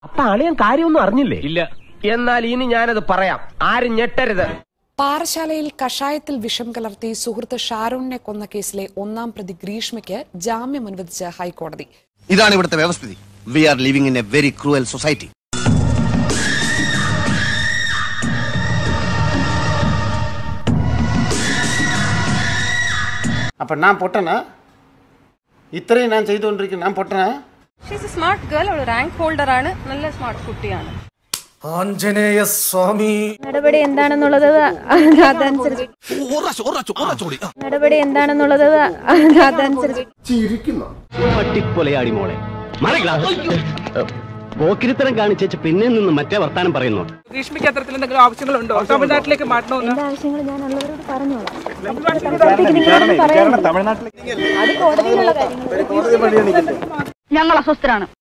അപ്പൊ അളിയൻ കാര്യമൊന്നും അറിഞ്ഞില്ലേ ഇല്ല എന്നാൽ ഇനി ഞാനത് പറയാം ആരും ഞെട്ടരുത് പാറശാലയിൽ കഷായത്തിൽ വിഷം കലർത്തി സുഹൃത്ത് ഷാരൂണിനെ കൊന്ന കേസിലെ ഒന്നാം പ്രതി ഗ്രീഷ്മയ്ക്ക് ജാമ്യം അനുവദിച്ച് ഹൈക്കോടതി ഇതാണ് ഇവിടുത്തെ വ്യവസ്ഥിതി we are living in a very cruel society அப்போ நான் பொட்டனா ഇത്രയും ഞാൻ ചെയ്തുകൊണ്ടിരിക്കുന്നു ഞാൻ പൊട്ടനാ ഷീസ് എ സ്മാർട്ട് ഗേൾ അവൾ റാങ്ക് ഹോൾഡർ ആണ് നല്ല സ്മാർട്ട് കുട്ടിയാണ് നടപടി എന്താണെന്നുള്ളത് അതനുസരിച്ച് നടപടി എന്താണെന്നുള്ളത് അതനുസരിച്ച് പട്ടിക്കൊലയാടി മോളെ മറികളാ പോക്കിരിത്തരം കാണിച്ചേച്ച് പിന്നെ നിന്ന് മറ്റേ വർത്താനം പറയുന്നു ഗ്രീഷ്മയ്ക്ക് അത്തരത്തിൽ എന്തെങ്കിലും ആവശ്യങ്ങളുണ്ടോ തമിഴ്നാട്ടിലേക്ക് മാറ്റണമെന്ന് എന്റെ ആവശ്യങ്ങൾ ഞാൻ ഉള്ളവരോട് പറഞ്ഞോളാം തൽക്കാലത്തേക്ക് നിങ്ങളൊന്നും പറയാനില്ല. അത് കോടതിയിലുള്ള കാര്യങ്ങൾ ഞങ്ങൾ അസ്വസ്ഥരാണ്